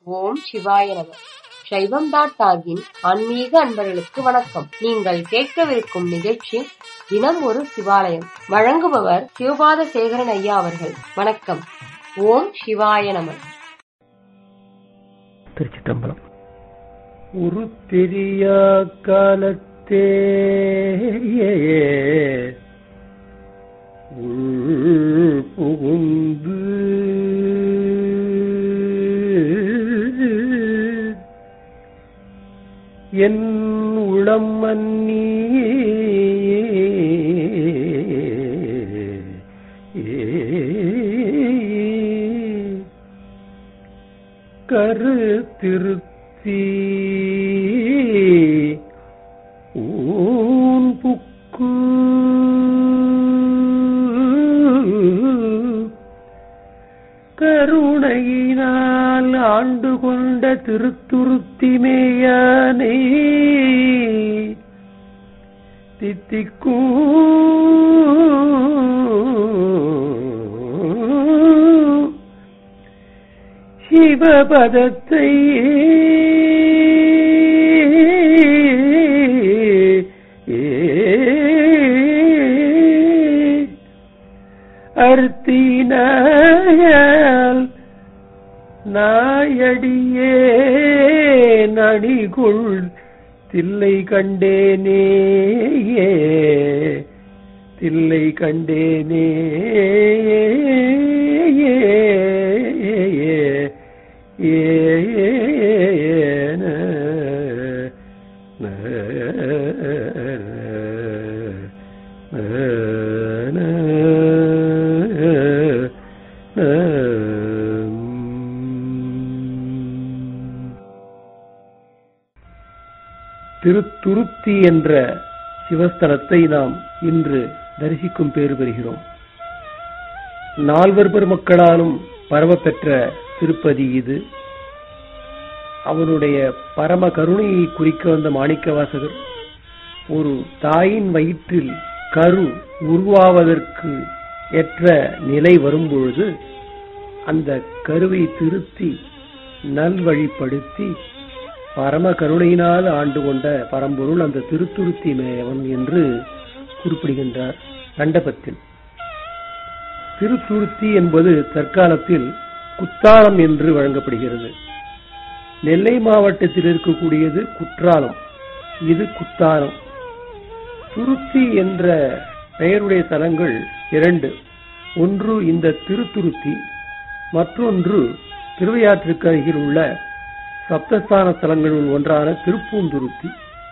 ஓம் சிவாய நம சைவம் டாட் டாகின் ஆன்மீக அன்பர்களுக்கு வணக்கம் நீங்கள் கேட்கவிருக்கும் நிகழ்ச்சி தினம் ஒரு சிவாலயம் வழங்குபவர் சிவபாத சேகரன் ஐயா அவர்கள் வணக்கம் ஓம் சிவாய நம திருச்சிற்றம்பலம் ஒரு பெரிய காலத்தே உள் புகுந்து என் உளம் மன்னி கரு திருத்தி ஊன் புக்கு கருணையினால் ஆண்டு கொண்ட திருத்துருத்திமேயானே தித்திக்கும் சிவபதத்தை அர்த்தினால் நாயடியே நடிகுள் தில்லை கண்டேனே தில்லை கண்டேனே ஏன திருத்துருத்தி என்ற சிவஸ்தலத்தை நாம் இன்று தரிசிக்கும் பேறு பெறுகிறோம் நால்வர் பெருமக்களாலும் பரவப்பெற்ற திருப்பதி இது அவனுடைய பரம கருணையை குறிக்க வந்த மாணிக்க வாசகர் ஒரு தாயின் வயிற்றில் கரு உருவாவதற்கு ஏற்ற நிலை வரும்பொழுது அந்த கருவை திருத்தி நல்வழிப்படுத்தி பரம கருணையினால் ஆண்டு கொண்ட பரம்பொருள் அந்த திருத்துருத்தி மேயவன் என்று குறிப்பிடுகின்றார் கண்டபத்தில் திருத்துருத்தி என்பது தற்காலத்தில் குத்தாலம் என்று வழங்கப்படுகிறது நெல்லை மாவட்டத்தில் இருக்கக்கூடியது குற்றாலம் இது குத்தாலம் துருத்தி என்ற பெயருடைய தலங்கள் இரண்டு ஒன்று இந்த திருத்துருத்தி மற்றொன்று திருவையாற்றுக்கு அருகில் உள்ள சப்தஸ்தான தலங்களுள் ஒன்றான திருப்பூந்துருத்தி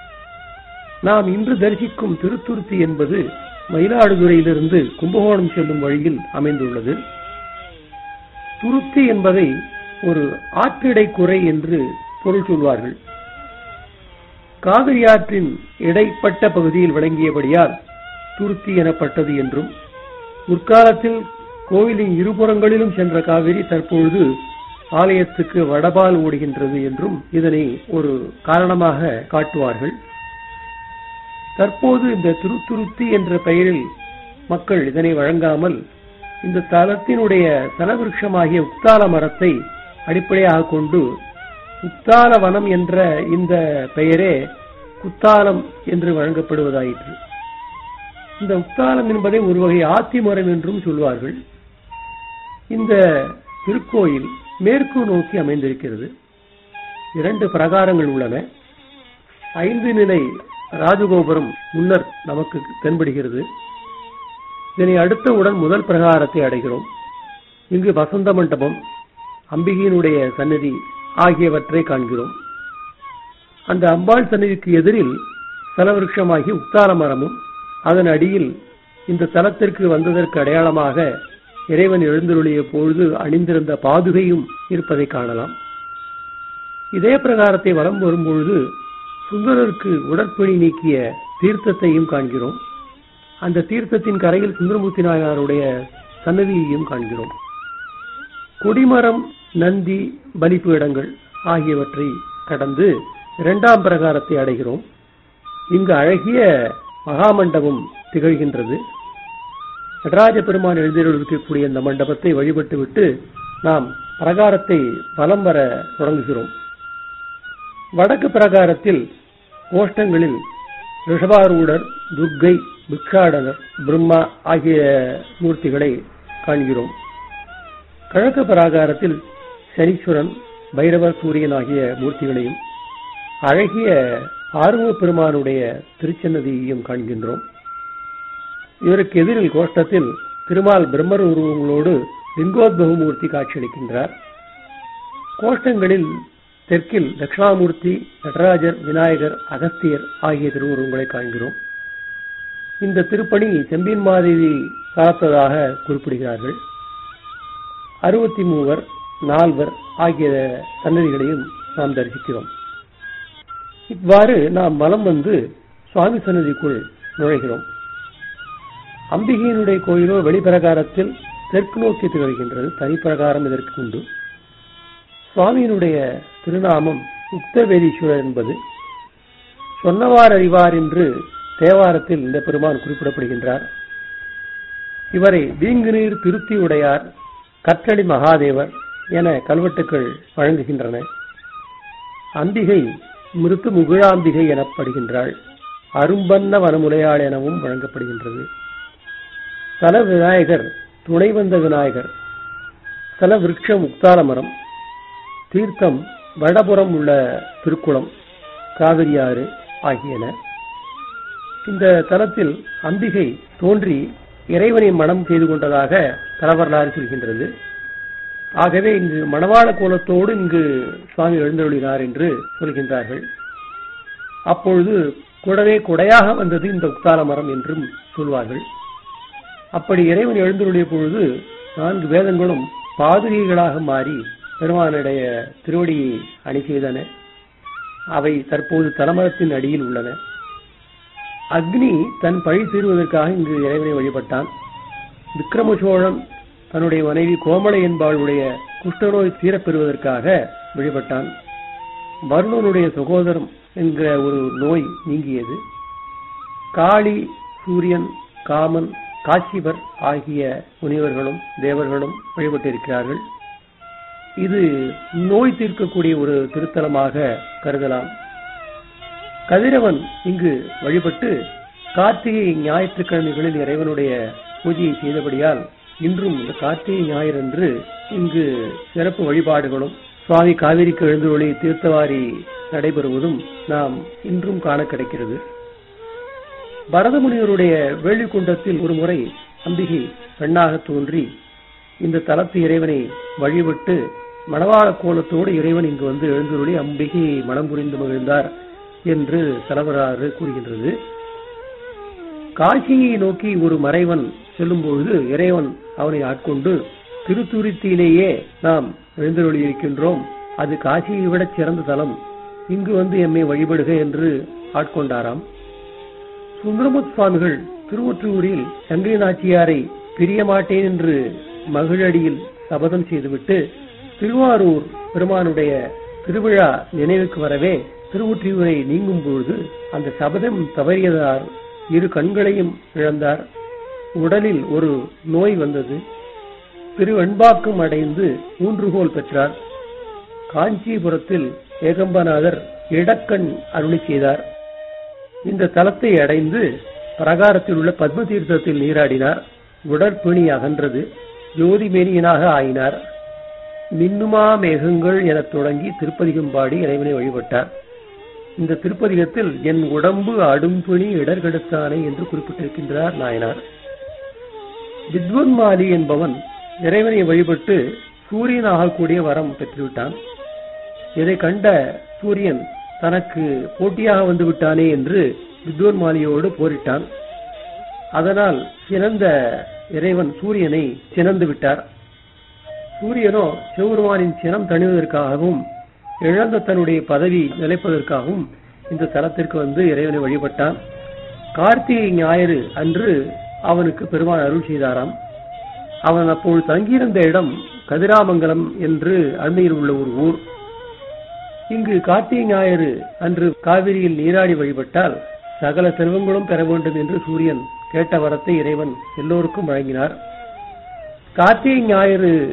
நாம் இன்று தரிசிக்கும் திருத்துருத்தி என்பது மயிலாடுதுறையிலிருந்து கும்பகோணம் செல்லும் வழியில் அமைந்துள்ளது துருத்தி என்பதை ஒரு ஆற்றிடை குறை என்று பொருள் சொல்வார்கள் காவிரி ஆற்றின் இடைப்பட்ட பகுதியில் விளங்கியபடியால் துருத்தி எனப்பட்டது என்றும் முற்காலத்தில் கோவிலின் இருபுறங்களிலும் சென்ற காவிரி தற்பொழுது ஆலயத்துக்கு வடபால் ஓடுகின்றது என்றும் இதனை ஒரு காரணமாக காட்டுவார்கள் தற்போது இந்த திருத்துருத்தி என்ற பெயரில் மக்கள் இதனை வழங்காமல் இந்த தலத்தினுடைய தலவிருஷமாகிய உக்தால மரத்தை அடிப்படையாக கொண்டு உக்தால வனம் என்ற இந்த பெயரே குத்தாலம் என்று வழங்கப்படுவதாயிற்று இந்த உக்தாலம் என்பதை ஒரு வகை ஆத்தி மரம் என்றும் சொல்வார்கள் இந்த திருக்கோயில் மேற்கு நோக்கி அமைந்திருக்கிறது இரண்டு பிரகாரங்கள் உள்ளன ஐந்து நிலை ராஜகோபுரம் முன்னர் நமக்கு தென்படுகிறது இதனை அடுத்தவுடன் முதல் பிரகாரத்தை அடைகிறோம் இங்கு வசந்த மண்டபம் அம்பிகையினுடைய சன்னதி ஆகியவற்றை காண்கிறோம் அந்த அம்பாள் சன்னதிக்கு எதிரில் தலவிருஷமாகி உத்தார மரமும் அதன் அடியில் இந்த தலத்திற்கு வந்ததற்கு அடையாளமாக இறைவன் எழுந்தருளிய பொழுது அணிந்திருந்த பாதுகையும் இருப்பதை காணலாம் இதே பிரகாரத்தை வலம் வரும்பொழுது சுந்தரருக்கு உடற்பிணி நீக்கிய தீர்த்தத்தையும் காண்கிறோம் அந்த தீர்த்தத்தின் கரையில் சுந்தரமூர்த்தி நாயனாருடைய சன்னதியையும் காண்கிறோம் கொடிமரம் நந்தி பலிபீடங்கள் ஆகியவற்றை கடந்து இரண்டாம் பிரகாரத்தை அடைகிறோம் இங்கு அழகிய மகாமண்டபம் திகழ்கின்றது நடராஜ பெருமான் எழுந்திருக்கக்கூடிய இந்த மண்டபத்தை வழிபட்டு விட்டு நாம் பிரகாரத்தை வலம் வர தொடங்குகிறோம் வடக்கு பிரகாரத்தில் கோஷ்டங்களில் ரிஷபாரூடர் துர்க்கை பிக்ஷாடனர் பிரம்மா ஆகிய மூர்த்திகளை காண்கிறோம் கிழக்கு பிராகாரத்தில் சனீஸ்வரன் பைரவர் சூரியன் ஆகிய மூர்த்திகளையும் அழகிய ஆர்வ பெருமானுடைய திருச்சன்னதியையும் காண்கின்றோம் இவருக்கு எதிரில் கோஷ்டத்தில் திருமால் பிரம்மர் உருவங்களோடு லிங்கோத்பவ மூர்த்தி காட்சியளிக்கின்றார் கோஷ்டங்களில் தெற்கில் தட்சிணாமூர்த்தி நடராஜர் விநாயகர் அகஸ்தியர் ஆகிய திருவுருவங்களை காண்கிறோம் இந்த திருப்பணி செம்பின் மாதேவி காத்ததாக குறிப்பிடுகிறார்கள் அறுபத்தி மூவர் நால்வர் ஆகிய சன்னதிகளையும் நாம் தரிசிக்கிறோம் இவ்வாறு நாம் மலம் வந்து சுவாமி சன்னதிக்குள் நுழைகிறோம் அம்பிகையினுடைய கோயிலோ வெளிப்பிரகாரத்தில் தெற்கு நோக்கி திகழ்கின்றது தனிப்பிரகாரம் இதற்கு உண்டு சுவாமியினுடைய திருநாமம் உக்தவேதீஸ்வரர் என்பது சொன்னவார் அறிவார் என்று தேவாரத்தில் இந்த பெருமான் குறிப்பிடப்படுகின்றார் இவரை வீங்கு நீர் திருத்தி உடையார் கற்றடி மகாதேவர் என கல்வெட்டுக்கள் வழங்குகின்றன அம்பிகை மிருத்து முகிழாம்பிகை எனப்படுகின்றாள் அரும்பன்ன வனமுலையாள் எனவும் வழங்கப்படுகின்றது சல விநாயகர் துணை வந்த விநாயகர் சல விருட்ச முக்தால மரம் தீர்த்தம் வடபுறம் உள்ள திருக்குளம் காவிரியாறு ஆகியன இந்த தலத்தில் அம்பிகை தோன்றி இறைவனை மனம் செய்து கொண்டதாக தலவரலாறு சொல்கின்றது ஆகவே இங்கு மணவாள கோலத்தோடு இங்கு சுவாமி எழுந்தருளினார் என்று சொல்கின்றார்கள் அப்பொழுது கூடவே கொடையாக வந்தது இந்த உக்தால மரம் என்றும் சொல்வார்கள் அப்படி இறைவன் எழுந்தருளிய பொழுது நான்கு வேதங்களும் பாதுகைகளாக மாறி பெருமானுடைய திருவடியை அணி செய்தன அவை தற்போது தலமரத்தின் அடியில் உள்ளன அக்னி தன் பழி தீர்வதற்காக இங்கு இறைவனை வழிபட்டான் விக்ரம சோழன் தன்னுடைய மனைவி கோமலை என்பவளுடைய குஷ்டநோய் தீரப்பெறுவதற்காக வழிபட்டான் வருணனுடைய சகோதரம் என்கிற ஒரு நோய் நீங்கியது காளி சூரியன் காமன் காசிவர் ஆகிய முனிவர்களும் தேவர்களும் வழிபட்டிருக்கிறார்கள் இது நோய் தீர்க்கக்கூடிய ஒரு திருத்தலமாக கருதலாம் கதிரவன் இங்கு வழிபட்டு கார்த்திகை ஞாயிற்றுக்கிழமைகளில் இறைவனுடைய பூஜையை செய்தபடியால் இன்றும் இந்த கார்த்திகை ஞாயிறன்று இங்கு சிறப்பு வழிபாடுகளும் சுவாமி காவிரிக்கு எழுந்தொழி தீர்த்தவாரி நடைபெறுவதும் நாம் இன்றும் காண கிடைக்கிறது பரதமுனிவருடைய வேள்விக்குண்டத்தில் ஒரு முறை அம்பிகை பெண்ணாக தோன்றி இந்த தலத்து இறைவனை வழிபட்டு மணவாள கோலத்தோடு இறைவன் இங்கு வந்து எழுந்துருளி அம்பிகையை மனம் புரிந்து மகிழ்ந்தார் என்று தலவராறு கூறுகின்றது காசியை நோக்கி ஒரு மறைவன் செல்லும் பொழுது இறைவன் அவனை ஆட்கொண்டு திருத்துருத்தியிலேயே நாம் எழுந்தருளி இருக்கின்றோம் அது காசியை விட சிறந்த தலம் இங்கு வந்து எம்மை வழிபடுக என்று ஆட்கொண்டாராம் சுந்தரமுத் சுவாமிகள் திருவொற்றூரில் சங்கரி நாச்சியாரை பிரிய மாட்டேன் என்று மகிழடியில் சபதம் செய்துவிட்டு திருவாரூர் பெருமானுடைய திருவிழா நினைவுக்கு வரவே திருவொற்றியூரை நீங்கும் பொழுது அந்த சபதம் தவறியதால் இரு கண்களையும் இழந்தார் உடலில் ஒரு நோய் வந்தது திருவெண்பாக்கம் அடைந்து ஊன்றுகோல் பெற்றார் காஞ்சிபுரத்தில் ஏகம்பநாதர் இடக்கண் அருளி செய்தார் இந்த தலத்தை அடைந்து பிரகாரத்தில் உள்ள பத்ம தீர்த்தத்தில் நீராடினார் உடற்பிணி அகன்றது ஜோதிமேனியனாக ஆயினார் மின்னுமா மேகங்கள் எனத் தொடங்கி திருப்பதிகம் பாடி இறைவனை வழிபட்டார் இந்த திருப்பதிகத்தில் என் உடம்பு அடும்பிணி இடர்கெடுத்தானே என்று குறிப்பிட்டிருக்கின்றார் நாயனார் வித்வன்மாலி என்பவன் இறைவனை வழிபட்டு சூரியன் ஆகக்கூடிய வரம் பெற்றுவிட்டான் இதை கண்ட சூரியன் தனக்கு போட்டியாக வந்து விட்டானே என்று வித்வன்மாலியோடு போரிட்டான் அதனால் சினந்த இறைவன் சூரியனை சினந்து விட்டார் சூரியனோ சிவபெருமானின் சினம் தணிவதற்காகவும் இழந்த தன்னுடைய பதவி நிலைப்பதற்காகவும் இந்த தலத்திற்கு வந்து இறைவனை வழிபட்டான் கார்த்திகை ஞாயிறு அன்று அவனுக்கு பெருமான் அருள் செய்தாராம் அவன் அப்போது தங்கியிருந்த இடம் கதிராமங்கலம் என்று அண்மையில் உள்ள ஒரு ஊர் இங்கு கார்த்திகை ஞாயிறு அன்று காவிரியில் நீராடி வழிபட்டால் சகல செல்வங்களும் பெற வேண்டும் என்று சூரியன் கேட்ட வரத்தை இறைவன் எல்லோருக்கும் வழங்கினார் கார்த்திகை ஞாயிறு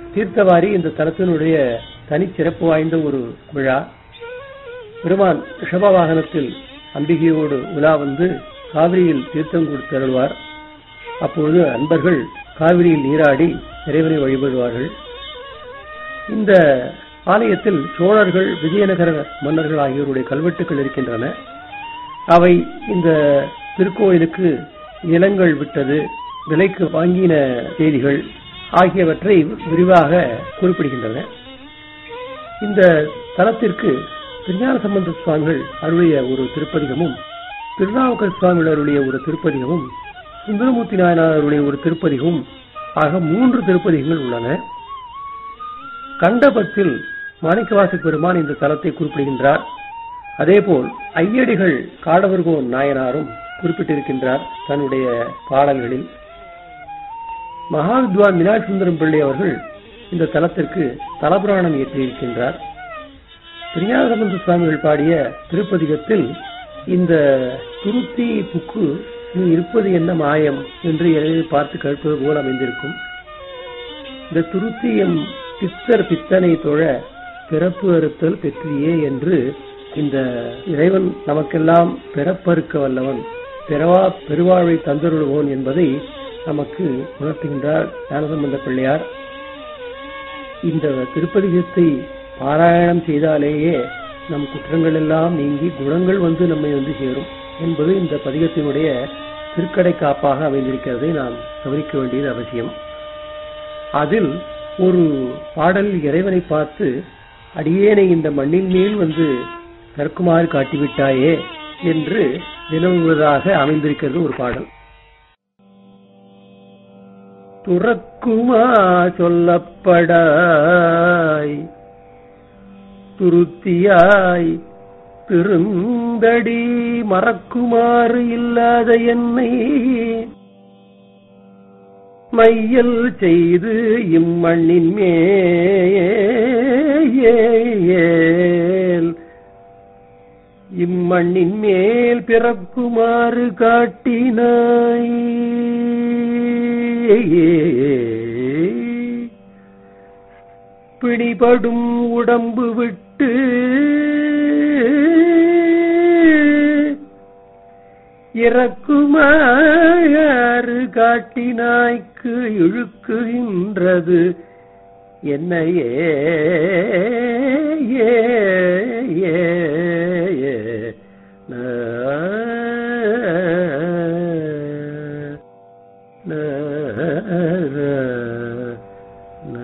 தீர்த்தவாரி இந்த தலத்தினுடைய தனிச்சிறப்பு வாய்ந்த ஒரு விழா பெருமான் ரிஷப வாகனத்தில் அம்பிகையோடு உலா வந்து காவிரியில் தீர்த்தம் கொடுத்தருள்வார் அப்பொழுது அன்பர்கள் காவிரியில் நீராடி இறைவனை வழிபடுவார்கள் இந்த ஆலயத்தில் சோழர்கள் விஜயநகர மன்னர்கள் ஆகியோருடைய கல்வெட்டுகள் இருக்கின்றன அவை இந்த திருக்கோயிலுக்கு நிலங்கள் விட்டது விலைக்கு வாங்கின செய்திகள் ஆகியவற்றை விரிவாக குறிப்பிடுகின்றன இந்த தலத்திற்கு திருஞான சம்பந்த சுவாமிகள் அருளிய ஒரு திருப்பதிகமும் திருநாவுக்கர் சுவாமிகள் அருளிய ஒரு திருப்பதிகமும் சுந்தரமூர்த்தி நாயனார் அருளிய ஒரு திருப்பதிகமும் ஆக மூன்று திருப்பதிகங்கள் உள்ளன கண்டபத்தில் மாணிக்கவாச பெருமான் இந்த தலத்தை குறிப்பிடுகின்றார் அதேபோல் ஐயடிகள் காடவர்கோன் நாயனாரும் குறிப்பிட்டிருக்கின்றார் தன்னுடைய பாடல்களில் மகாவித்வான் மீனாட்சி சுந்தரம் பிள்ளை அவர்கள் இந்த தலத்திற்கு தலபுராணம் இயற்றியிருக்கின்றார் திருஞானசம்பந்த சுவாமிகள் பாடிய திருப்பதிகத்தில் இந்த துருத்தி புக்கு நீ இருப்பது என்ன மாயம் என்று எழுதி பார்த்து கேட்பது போல் அமைந்திருக்கும் இந்த துருத்தியம் பித்தர் பித்தனை தொழ பிறப்பு அறுத்தல் பெற்றியே என்று இந்த இறைவன் நமக்கெல்லாம் பிறப்பறுக்க வல்லவன் பிறவா பெருவாழ்வை தந்தருள்வோன் என்பதை நமக்கு உணர்த்துகின்றார் ஞானசம்பந்த பிள்ளையார் இந்த திருப்பதிகத்தை பாராயணம் செய்தாலேயே நம் குற்றங்கள் எல்லாம் நீங்கி குணங்கள் வந்து நம்மை வந்து சேரும் என்பது இந்த பதிகத்தினுடைய திருக்கடை காப்பாக அமைந்திருக்கிறதை நாம் கவனிக்க வேண்டியது அவசியம் அதில் ஒரு பாடல் இறைவனை பார்த்து அடியேனை இந்த மண்ணின் மேல் வந்து கற்குமாறு காட்டிவிட்டாயே என்று வினவுவதாக அமைந்திருக்கிறது ஒரு பாடல் துறக்குமா சொல்லப்படாய் துருத்தியாய் திருந்தடி மறக்குமாறு இல்லாத என்னை மையல் செய்து இம்மண்ணின் மேல் இம்மண்ணின் மேல் பிறக்குமாறு காட்டினாய் பிடிபடும் உடம்பு விட்டு இறக்குமாறு காட்டினாய்க்கு இழுக்குகின்றது என்னையே ஏ ஏ ஏ நா, நா, நா.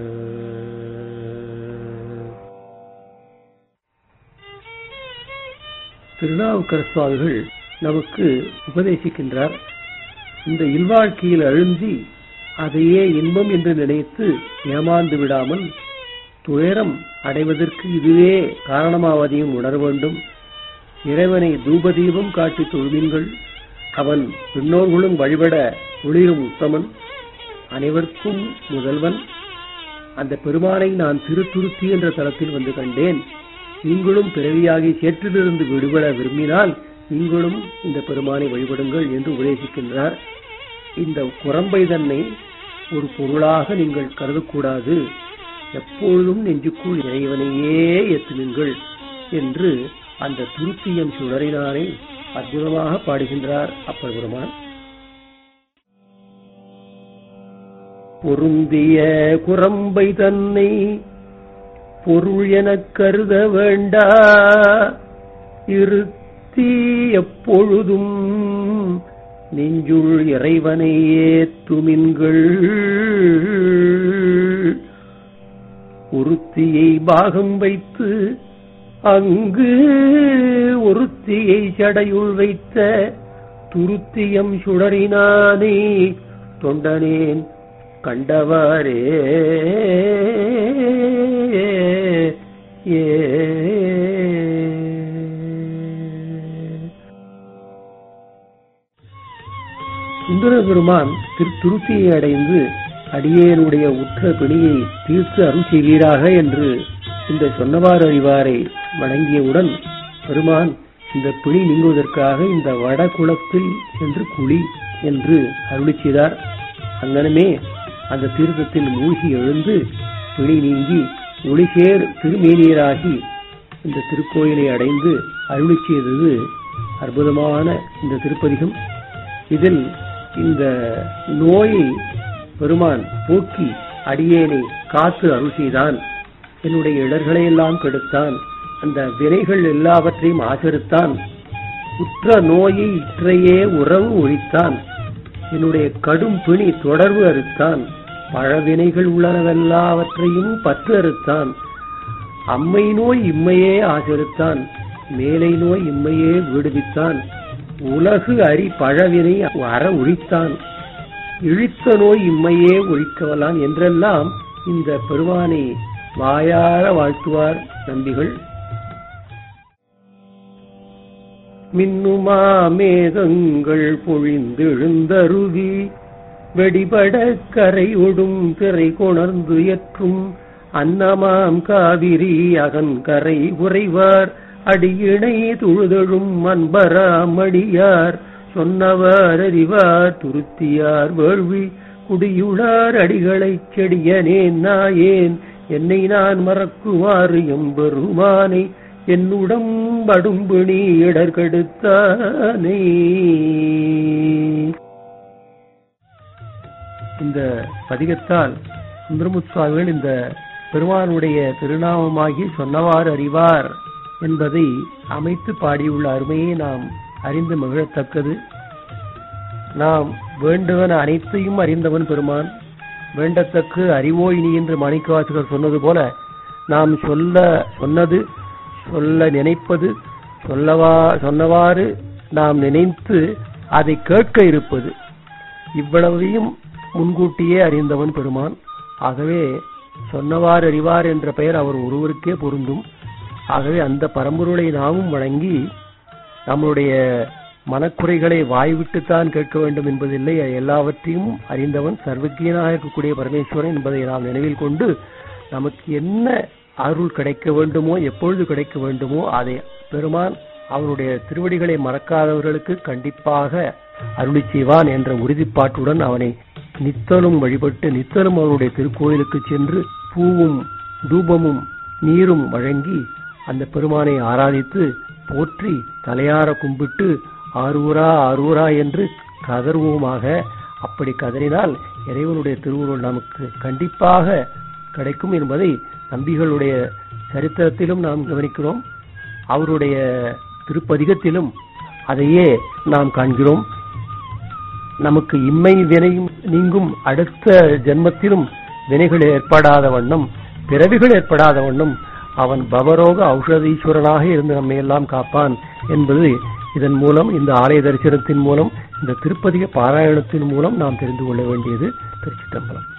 திருநாவுக்கர சுவாமிகள் நமக்கு உபதேசிக்கின்றார் இந்த இல்வாழ்க்கையில் அழுந்தி அதையே இன்பம் என்று நினைத்து ஏமாந்து விடாமல் துயரம் அடைவதற்கு இதுவே காரணமாவதையும் உணர வேண்டும் இறைவனை தூபதீபம் காட்டி தொழுமீன்கள் அவன் பின்னோர்களும் வழிபட ஒளிரும் உத்தமன் அனைவருக்கும் முதல்வன் அந்த பெருமானை நான் திருத்துருத்தி என்ற தலத்தில் வந்து கண்டேன் நீங்களும் பிறவியாகி சேற்றிலிருந்து விடுபட விரும்பினால் நீங்களும் இந்த பெருமானை வழிபடுங்கள் என்று உபதேசிக்கின்றார் இந்த குரம்பை தன்னை ஒரு பொருளாக நீங்கள் கருதக்கூடாது எப்பொழுதும் நெஞ்சுக்குள் இறைவனையே எத்துனுங்கள் என்று அந்த துருத்தியம் சுடரினாரை அற்புதமாக பாடுகின்றார் அப்பர் பெருமான் பொருந்திய குரம்பை தன்னை பொருள் எனக் கருத வேண்டா இருத்தி எப்பொழுதும் நெஞ்சுள் இறைவனை ஏத்துமின்கள் ஒருத்தியை பாகம் வைத்து அங்கு ஒருத்தியை சடையுள் வைத்த துருத்தியம் சுடரினானே தொண்டனேன் கண்டவாரே ஏ சுந்தர பெருமான் திரு துருத்தியை அடைந்து அடியேனுடைய உற்ற பிணியை தீர்த்து அருள் செய்வீராக என்று இந்த சொன்னவாறு அறிவாரை வணங்கியவுடன் பெருமான் இந்த பிணி நீங்குவதற்காக இந்த வடகுளத்தில் சென்று குழி என்று அருளி செய்தார் அங்கனமே அந்த தீர்த்தத்தில் மூழ்கி எழுந்து பிணி நீங்கி ஒளிசேர் திருமேனியராகி இந்த திருக்கோயிலை அடைந்து அருளி செய்தது அற்புதமான இந்த திருப்பதிகம் இதில் இந்த நோயை பெருமான் போக்கி அடியேனை காத்து அருள் செய்தான் என்னுடைய இடர்களை எல்லாம் கெடுத்தான் அந்த வினைகள் எல்லாவற்றையும் ஆசரித்தான் உற்ற நோயை இற்றையே உறவு ஒழித்தான் என்னுடைய கடும் பிணி தொடர்பு அறுத்தான் பழவினைகள் உள்ளனவெல்லாவற்றையும் பற்று அறுத்தான் அம்மை நோய் இம்மையே ஆசரித்தான் மேலை நோய் இம்மையே விடுவித்தான் உலகு அரி பழவினை அற ஒழித்தான் இழித்த நோய் இம்மையே ஒழிக்கவலான் என்றெல்லாம் இந்த பெருமானை வாயார வாழ்த்துவார் நம்பிகள் மின்னுமா மேகங்கள் பொழிந்தெழுந்தருவி வெடிபட கரையொடும் திரை கொணர்ந்து எற்றும் அன்னமாம் காவிரி அகன்கரை உறைவார் அடியினை துழுதழும் அன்பராம் அடியார் சொன்னவர் அறிவார் துருத்தியார் வேள்வி குடியுளார் அடிகளைச் செடியனேன் நாயேன் என்னை நான் மறக்குமாறு எம்பெருமானை என்னுடம் படும்பிணி இடர்கெடுத்தானே இந்த பதிகத்தால் சுந்தரமுத் சுவாமிகள் இந்த பெருமானுடைய திருநாமமாகி சொன்னவாறு அறிவார் என்பதை அமைத்து பாடியுள்ள அருமையை நாம் அறிந்து மகிழத்தக்கது நாம் வேண்டுவன அனைத்தையும் அறிந்தவன் பெருமான் வேண்டத்தக்கு அறிவோய் நீ என்று மாணிக்கவாசகர் சொன்னது போல நாம் சொல்ல சொன்னது சொல்ல நினைப்பது சொல்லவா சொன்னவாறு நாம் நினைத்து அதை கேட்க இருப்பது இவ்வளவையும் முன்கூட்டியே அறிந்தவன் பெருமான் ஆகவே சொன்னவாறு அறிவார் என்ற பெயர் அவர் ஒருவருக்கே பொருந்தும் ஆகவே அந்த பரம்பொருளை நாமும் வழங்கி நம்முடைய மனக்குறைகளை வாய்விட்டுத்தான் கேட்க வேண்டும் என்பதில்லை எல்லாவற்றையும் அறிந்தவன் சர்வஜனாக இருக்கக்கூடிய பரமேஸ்வரன் என்பதை நாம் நினைவில் கொண்டு நமக்கு என்ன அருள் கிடைக்க வேண்டுமோ எப்பொழுது கிடைக்க வேண்டுமோ அதை பெருமான் அவருடைய திருவடிகளை மறக்காதவர்களுக்கு கண்டிப்பாக அருளி செய்வான் என்ற உறுதிப்பாட்டுடன் அவனை நித்தலும் வழிபட்டு நித்தலும் அவருடைய திருக்கோயிலுக்கு சென்று பூவும் தூபமும் நீரும் வழங்கி அந்த பெருமானை ஆராதித்து போற்றி தலையார கும்பிட்டு ஆரூரா ஆரூரா என்று கதறுவோமாக அப்படி கதறினால் இறைவனுடைய திருவுருள் நமக்கு கண்டிப்பாக கிடைக்கும் என்பதை நம்பிகளுடைய சரித்திரத்திலும் நாம் கவனிக்கிறோம் அவருடைய திருப்பதிகத்திலும் அதையே நாம் காண்கிறோம் நமக்கு இம்மை வினையும் நீங்கும் அடுத்த ஜென்மத்திலும் வினைகள் ஏற்படாத வண்ணம் பிறவிகள் ஏற்படாத வண்ணம் அவன் பவரோக ஔஷதீஸ்வரனாக இருந்து நம்மை எல்லாம் காப்பான் என்பது இதன் மூலம் இந்த ஆலய தரிசனத்தின் மூலம் இந்த திருப்பதிக பாராயணத்தின் மூலம் நாம் தெரிந்து கொள்ள வேண்டியது திருச்சிட்டம்பலம்